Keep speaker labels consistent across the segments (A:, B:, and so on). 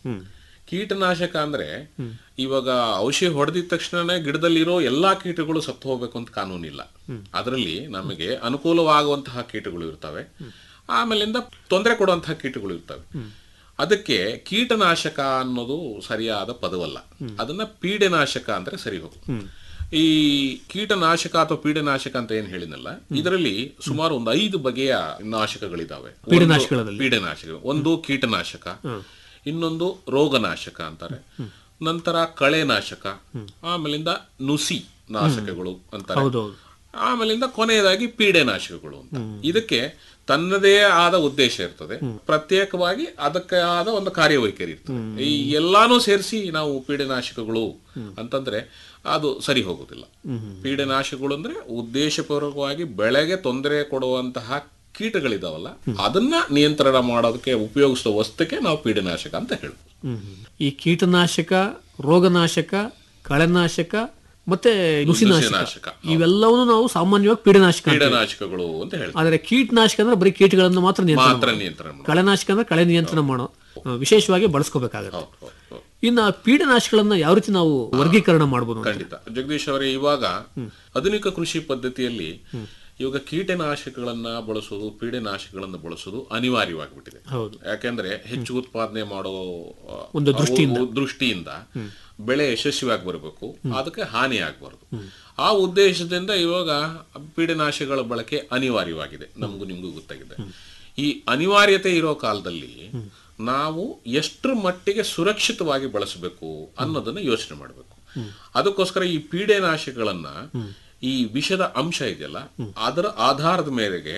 A: ಕೀಟನಾಶಕ ಅಂದ್ರೆ ಇವಾಗ ಔಷಧಿ ಹೊಡೆದಿದ ತಕ್ಷಣನೇ ಗಿಡದಲ್ಲಿರೋ ಎಲ್ಲಾ ಕೀಟಗಳು ಸತ್ತು ಹೋಗ್ಬೇಕು ಅಂತ ಕಾನೂನಿಲ್ಲ ಅದರಲ್ಲಿ ನಮಗೆ ಅನುಕೂಲವಾಗುವಂತಹ ಕೀಟಗಳು ಇರ್ತವೆ ಆಮೇಲಿಂದ ತೊಂದರೆ ಕೊಡುವಂತಹ ಕೀಟಗಳು ಇರ್ತವೆ ಅದಕ್ಕೆ ಕೀಟನಾಶಕ ಅನ್ನೋದು ಸರಿಯಾದ ಪದವಲ್ಲ ಅದನ್ನ ಪೀಡೆನಾಶಕ ಅಂದ್ರೆ ಸರಿ ಹೋಗು ಈ ಕೀಟನಾಶಕ ಅಥವಾ ಪೀಡನಾಶಕ ಅಂತ ಏನ್ ಹೇಳಿನಲ್ಲ ಇದರಲ್ಲಿ ಸುಮಾರು ಒಂದು ಐದು ಬಗೆಯ ನಾಶಕಗಳಿದಾವೆ ಒಂದು-
B: ಪೀಡನಾಶಕಗಳಲ್ಲಿ?
A: ಪೀಡನಾಶಕ ಒಂದು ಕೀಟನಾಶಕ ಇನ್ನೊಂದು ರೋಗನಾಶಕ ಅಂತಾರೆ ನಂತರ ಕಳೆನಾಶಕ ಆಮೇಲಿಂದ ನುಸಿ ನಾಶಕಗಳು ಅಂತಾರೆ
B: ಹೌದೌದು
A: ಆಮೇಲಿಂದ ಕೊನೆಯದಾಗಿ ಪೀಡೆನಾಶಕಗಳು ಅಂತ ಇದಕ್ಕೆ ತನ್ನದೇ ಆದ ಉದ್ದೇಶ ಇರ್ತದೆ ಪ್ರತ್ಯೇಕವಾಗಿ ಅದಕ್ಕೆ ಆದ ಒಂದು ಕಾರ್ಯವೈಖರಿ ಇರ್ತದೆ ಈ ಎಲ್ಲಾನು ಸೇರಿಸಿ ನಾವು ಪೀಡೆನಾಶಕಗಳು ಅಂತಂದ್ರೆ ಅದು ಸರಿ ಹೋಗುದಿಲ್ಲ ಪೀಡೆನಾಶಕಗಳು ಅಂದ್ರೆ ಉದ್ದೇಶಪೂರ್ವಕವಾಗಿ ಬೆಳೆಗೆ ತೊಂದರೆ ಕೊಡುವಂತಹ ಕೀಟಗಳಿದಾವಲ್ಲ ಅದನ್ನ ನಿಯಂತ್ರಣ ಮಾಡೋದಕ್ಕೆ ಉಪಯೋಗಿಸುವ ವಸ್ತುಕ್ಕೆ ನಾವು ಪೀಡನಾಶಕ ಅಂತ ಹೇಳ್ಬೋದು
B: ಹ್ಮ್. ಈ ಕೀಟನಾಶಕ ರೋಗನಾಶಕ ಕಳೆನಾಶಕ ಮತ್ತೆ ನುಸಿನಾಶಕ
A: ನುಸಿನಾಶಕ,
B: ಇವೆಲ್ಲವನ್ನು ನಾವು ಸಾಮಾನ್ಯವಾಗಿ ಪೀಡನಾಶಕ ಅಂತೀವಿ.
A: ಪೀಡನಾಶಕಗಳು ಅಂತ ಹೇಳ್ತೀವಿ
B: ಆದರೆ ಕೀಟನಾಶಕ ಅಂದ್ರೆ ಬರೀ ಕೀಟಗಳನ್ನು ಮಾತ್ರ ನಿಯಂತ್ರಣ
A: ಮಾತ್ರ
B: ಮಾಡೋದು.
A: ನಿಯಂತ್ರಣ ಮಾಡೋದು.
B: ಕಳೆನಾಶಕ ಅಂದ್ರೆ ಕಳೆ ನಿಯಂತ್ರಣ ಮಾಡೋ ಆ, ವಿಶೇಷವಾಗಿ ಬಳಸ್ಕೋಬೇಕಾಗುತ್ತೆ
A: ಹೌದು, ಹೌದು, ಹೌದು.
B: ಇನ್ನು ಪೀಡನಾಶಗಳನ್ನ ಯಾವ ರೀತಿ ನಾವು ವರ್ಗೀಕರಣ ಮಾಡ್ಬೋದು ಅಂತ?
A: ಖಂಡಿತ ಜಗದೀಶ್ ಅವರೇ ಇವಾಗ ಆಧುನಿಕ ಕೃಷಿ ಪದ್ಧತಿಯಲ್ಲಿ ಇವಾಗ ಕೀಟನಾಶಕಗಳನ್ನ ಬಳಸೋದು ಪೀಡೆನಾಶಕಗಳನ್ನ ಬಳಸೋದು ಅನಿವಾರ್ಯವಾಗಿಬಿಟ್ಟಿದೆ
B: ಹೌದು
A: ಯಾಕೆಂದ್ರೆ ಹೆಚ್ಚು ಉತ್ಪಾದನೆ ಮಾಡೋ ಆ,
B: ಒಂದು ದೃಷ್ಟಿಯಿಂದ.
A: ಅವು ದೃಷ್ಟಿಯಿಂದ ಬೆಳೆ ಯಶಸ್ವಿಯಾಗಿ ಬರಬೇಕು ಅದಕ್ಕೆ ಹಾನಿ ಆಗಬಾರ್ದು ಆ ಉದ್ದೇಶದಿಂದ ಇವಾಗ ಪೀಡನಾಶಕಗಳ ಬಳಕೆ ಅನಿವಾರ್ಯವಾಗಿದೆ ನಮಗೂ ನಿಮಗೂ ಗೊತ್ತಾಗಿದೆ ಈ ಅನಿವಾರ್ಯತೆ ಇರೋ ಕಾಲದಲ್ಲಿ ನಾವು ಎಷ್ಟರ ಮಟ್ಟಿಗೆ ಸುರಕ್ಷಿತವಾಗಿ ಬಳಸಬೇಕು ಅನ್ನೋದನ್ನ ಯೋಚನೆ ಮಾಡಬೇಕು ಅದಕ್ಕೋಸ್ಕರ ಈ ಪೀಡೆನಾಶಕಗಳನ್ನ ಈ ವಿಷದ ಅಂಶ ಇದೆಯಲ್ಲ ಅದರ ಆಧಾರದ ಮೇರೆಗೆ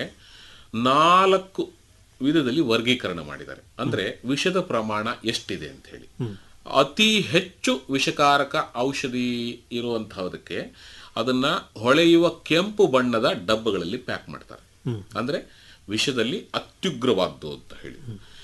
A: ನಾಲ್ಕು ವಿಧದಲ್ಲಿ ವರ್ಗೀಕರಣ ಮಾಡಿದ್ದಾರೆ ಅಂದ್ರೆ ವಿಷದ ಪ್ರಮಾಣ ಎಷ್ಟಿದೆ ಅಂತ ಹೇಳಿ ಅತಿ ಹೆಚ್ಚು ವಿಷಕಾರಕ ಔಷಧಿ ಇರುವಂತಹದಕ್ಕೆ ಅದನ್ನ ಹೊಳೆಯುವ ಕೆಂಪು ಬಣ್ಣದ ಡಬ್ಬಗಳಲ್ಲಿ ಪ್ಯಾಕ್ ಮಾಡ್ತಾರೆ ಅಂದ್ರೆ ವಿಷದಲ್ಲಿ ಅತ್ಯುಗ್ರವಾದ್ದು ಅಂತ ಹೇಳಿ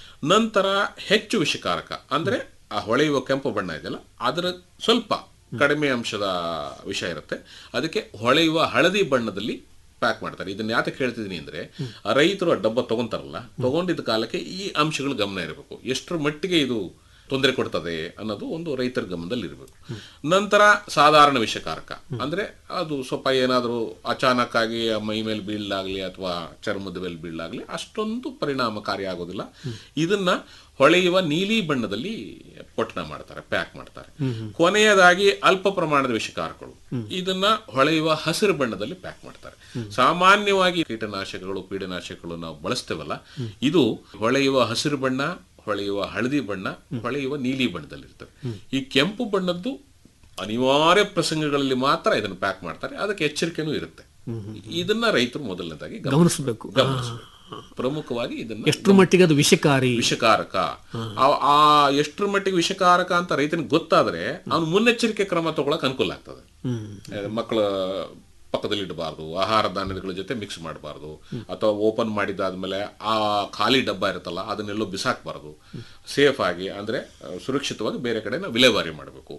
A: ನಂತರ ಹೆಚ್ಚು ವಿಷಕಾರಕ ಅಂದ್ರೆ ಆ ಹೊಳೆಯುವ ಕೆಂಪು ಬಣ್ಣ ಇದೆಯಲ್ಲ ಅದರ ಸ್ವಲ್ಪ ಕಡಿಮೆ ಅಂಶದ ವಿಷ ಇರುತ್ತೆ ಅದಕ್ಕೆ ಹೊಳೆಯುವ ಹಳದಿ ಬಣ್ಣದಲ್ಲಿ ಪ್ಯಾಕ್ ಮಾಡ್ತಾರೆ ಇದನ್ನ ಯಾತಕ್ಕೆ ಹೇಳ್ತಿದ್ದೀನಿ ಅಂದ್ರೆ ಆ ರೈತರು ಆ ಡಬ್ಬ ತಗೊಂತಾರಲ್ಲ ತಗೊಂಡಿದ್ದ ಕಾಲಕ್ಕೆ ಈ ಅಂಶಗಳು ಗಮನ ಇರಬೇಕು ಎಷ್ಟರ ಮಟ್ಟಿಗೆ ಇದು ತೊಂದರೆ ಕೊಡ್ತದೆ ಅನ್ನೋದು ಒಂದು ರೈತರ ಗಮನದಲ್ಲಿ ಇರಬೇಕು ನಂತರ ಸಾಧಾರಣ ವಿಷಕಾರಕ ಅಂದ್ರೆ ಅದು ಸ್ವಲ್ಪ ಏನಾದರೂ ಅಚಾನಕ್ ಆಗಿ ಆ ಮೈ ಮೇಲೆ ಬೀಳಲಾಗ್ಲಿ ಅಥವಾ ಚರ್ಮದ ಮೇಲೆ ಬೀಳಲಾಗ್ಲಿ ಅಷ್ಟೊಂದು ಪರಿಣಾಮಕಾರಿ ಆಗೋದಿಲ್ಲ ಇದನ್ನ ಹೊಳೆಯುವ ನೀಲಿ ಬಣ್ಣದಲ್ಲಿ ಪೊಟ್ಟಣ ಮಾಡ್ತಾರೆ ಪ್ಯಾಕ್ ಮಾಡ್ತಾರೆ ಕೊನೆಯದಾಗಿ ಅಲ್ಪ ಪ್ರಮಾಣದ ವಿಷಕಾರಕಗಳು ಇದನ್ನ ಹೊಳೆಯುವ ಹಸಿರು ಬಣ್ಣದಲ್ಲಿ ಪ್ಯಾಕ್ ಮಾಡ್ತಾರೆ ಸಾಮಾನ್ಯವಾಗಿ ಕೀಟನಾಶಕಗಳು ಪೀಡನಾಶಕಗಳು ನಾವು ಬಳಸ್ತೇವಲ್ಲ ಇದು ಹೊಳೆಯುವ ಹಸಿರು ಬಣ್ಣ ಹೊಳೆಯುವ ಹಳದಿ ಬಣ್ಣ ಹೊಳೆಯುವ ನೀಲಿ ಬಣ್ಣದಲ್ಲಿರ್ತವೆ ಈ ಕೆಂಪು ಬಣ್ಣದ್ದು ಅನಿವಾರ್ಯ ಪ್ರಸಂಗಗಳಲ್ಲಿ ಮಾತ್ರ ಇದನ್ನು ಪ್ಯಾಕ್ ಮಾಡ್ತಾರೆ ಅದಕ್ಕೆ ಎಚ್ಚರಿಕೆನೂ ಇರುತ್ತೆ ಇದನ್ನ ರೈತರು ಮೊದಲನೇದಾಗಿ ಗಮನ-
B: ಗಮನಿಸಬೇಕು
A: ಗಮನಿಸಬೇಕು ಪ್ರಮುಖವಾಗಿ ಇದನ್ನ
B: ಎಷ್ಟರ ಮಟ್ಟಿಗೆ ಅದು ವಿಷಕಾರಿ
A: ವಿಷಕಾರಕ ಆ- ಆ ಎಷ್ಟರ ಮಟ್ಟಿಗೆ ವಿಷಕಾರಕ ಅಂತ ರೈತನಿಗೆ ಗೊತ್ತಾದ್ರೆ ಅವನು ಮುನ್ನೆಚ್ಚರಿಕೆ ಕ್ರಮ ತಗೊಳಕ್ ಅನುಕೂಲ ಆಗ್ತದೆ ಆ, ಮಕ್ಕಳ ಪಕ್ಕದಲ್ಲಿ ಇಡಬಾರ್ದು ಆಹಾರ ಧಾನ್ಯಗಳ ಜೊತೆ ಮಿಕ್ಸ್ ಮಾಡಬಾರ್ದು ಅಥವಾ ಓಪನ್ ಮಾಡಿದಾದ್ಮೇಲೆ ಆ ಖಾಲಿ ಡಬ್ಬ ಇರುತ್ತಲ್ಲ ಅದನ್ನೆಲ್ಲೋ ಬಿಸಾಕಬಾರ್ದು ಸೇಫ್ ಆಗಿ ಅಂದ್ರೆ ಆ, ಸುರಕ್ಷಿತವಾಗಿ ಬೇರೆ ಕಡೆ ನಾವು ವಿಲೇವಾರಿ ಮಾಡಬೇಕು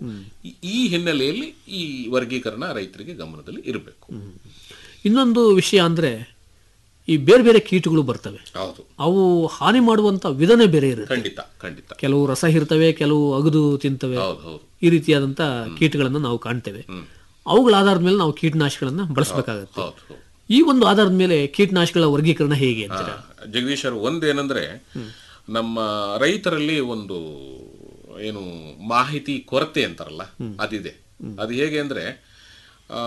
A: ಈ ಹಿನ್ನೆಲೆಯಲ್ಲಿ ಈ ವರ್ಗೀಕರಣ ರೈತರಿಗೆ ಗಮನದಲ್ಲಿ ಇರಬೇಕು
B: ಇನ್ನೊಂದು ವಿಷಯ ಅಂದ್ರೆ ಈ ಬೇರೆ ಬೇರೆ ಕೀಟಗಳು ಬರ್ತವೆ
A: ಹೌದು
B: ಅವು ಹಾನಿ ಮಾಡುವಂತ ವಿಧಾನ ಬೇರೆ ಇರುತ್ತೆ
A: ಖಂಡಿತ ಖಂಡಿತ
B: ಕೆಲವು ರಸ ಇರ್ತವೆ ಕೆಲವು ಅಗದು ತಿಂತವೆ
A: ಹೌದು ಹೌದು
B: ಈ ರೀತಿಯಾದಂತ ಕೀಟಗಳನ್ನ ನಾವು ಕಾಣ್ತೇವೆ ಅವುಗಳ ಆಧಾರದ ಮೇಲೆ ನಾವು ಕೀಟನಾಶಕಗಳನ್ನ ಬಳಸಬೇಕಾಗತ್ತೆ
A: ಹೌದು ಹೌದು
B: ಈ ಒಂದು ಆಧಾರದ ಮೇಲೆ ಕೀಟನಾಶಕಗಳ ವರ್ಗೀಕರಣ ಹೇಗೆ ಅಂತೀರಾ
A: ಜಗದೀಶ್ ಅವರು ಒಂದೇನಂದ್ರೆ ನಮ್ಮ ರೈತರಲ್ಲಿ ಒಂದು ಏನು ಮಾಹಿತಿ ಕೊರತೆ ಅಂತಾರಲ್ಲ ಅದಿದೆ ಅದು ಹೇಗೆ ಅಂದ್ರೆ ಆ,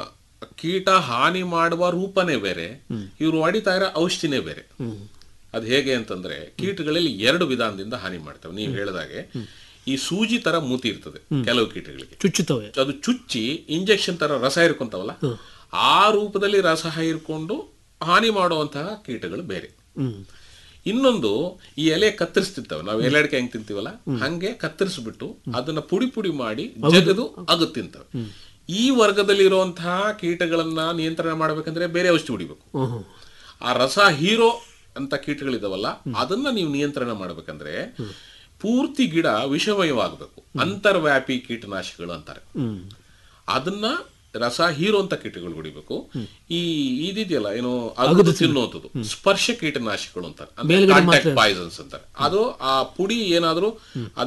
A: ಕೀಟ ಹಾನಿ ಮಾಡುವ ರೂಪನೇ ಬೇರೆ ಇವರು ಹೊಡಿತಾ ಇರೋ ಔಷಧಿನೇ ಬೇರೆ ಅದು ಹೇಗೆ ಅಂತಂದ್ರೆ ಕೀಟಗಳಲ್ಲಿ ಎರಡು ವಿಧಾನದಿಂದ ಹಾನಿ ಮಾಡ್ತವೆ ನೀವು ಹೇಳಿದಾಗೆ ಈ ಸೂಜಿ ತರ ಮೂತಿ ಇರ್ತದೆ ಕೆಲವು ಕೀಟಗಳಿಗೆ
B: ಚುಚ್ಚುತ್ತವೆ
A: ಅದು ಚುಚ್ಚಿ ಇಂಜೆಕ್ಷನ್ ತರ ರಸ ಇರ್ಕೊಂತಾವಲ್ಲ ಆ ರೂಪದಲ್ಲಿ ರಸ ಹೀರ್ಕೊಂಡು ಹಾನಿ ಮಾಡುವಂತಹ ಕೀಟಗಳು ಬೇರೆ
B: ಹ್ಮ್
A: ಇನ್ನೊಂದು ಈ ಎಲೆ ಕತ್ತರಿಸ್ತಿರ್ತವೆ ನಾವು ಎಲೆ ಅಡಿಕೆ ಹೆಂಗ್ ತಿಂತೀವಲ್ಲ ಹಂಗೆ ಕತ್ತರಿಸ್ಬಿಟ್ಟು ಅದನ್ನ ಪುಡಿ ಪುಡಿ ಮಾಡಿ ಜಗದು ಅಗದು ತಿಂತವೆ ಈ ವರ್ಗದಲ್ಲಿ ಇರುವಂತಹ ಕೀಟಗಳನ್ನ ನಿಯಂತ್ರಣ ಮಾಡ್ಬೇಕಂದ್ರೆ ಬೇರೆ ಔಷಧಿ ಹೊಡಿಬೇಕು
B: ಹ್ಮ್.
A: ಆ ರಸ ಹೀರೋ ಅಂತ ಕೀಟಗಳಿದಾವಲ್ಲ ಅದನ್ನ ನೀವು ನಿಯಂತ್ರಣ ಮಾಡ್ಬೇಕಂದ್ರೆ ಪೂರ್ತಿ ಗಿಡ ವಿಷಮಯವಾಗಬೇಕು ಅಂತರ್ವ್ಯಾಪಿ ಕೀಟನಾಶಕಗಳು ಅಂತಾರೆ
B: ಹ್ಮ್
A: ಅದನ್ನ ರಸ ಹೀರುವಂತ ಕೀಟಗಳು ಹೊಡಿಬೇಕು ಈ ಇದಿದೆಯಲ್ಲ ಏನು ಅಗದು ತಿನ್ನುವಂಥದ್ದು ಸ್ಪರ್ಶ ಕೀಟನಾಶಕಗಳು ಅಂತಾರೆ
B: ಮೇಲ್ಗಡೆ
A: ಕಾಂಟ್ಯಾಕ್ಟ್ ಪಾಯ್ಸನ್ಸ್ ಅಂತಾರೆ ಅದು ಆ ಪುಡಿ ಏನಾದ್ರೂ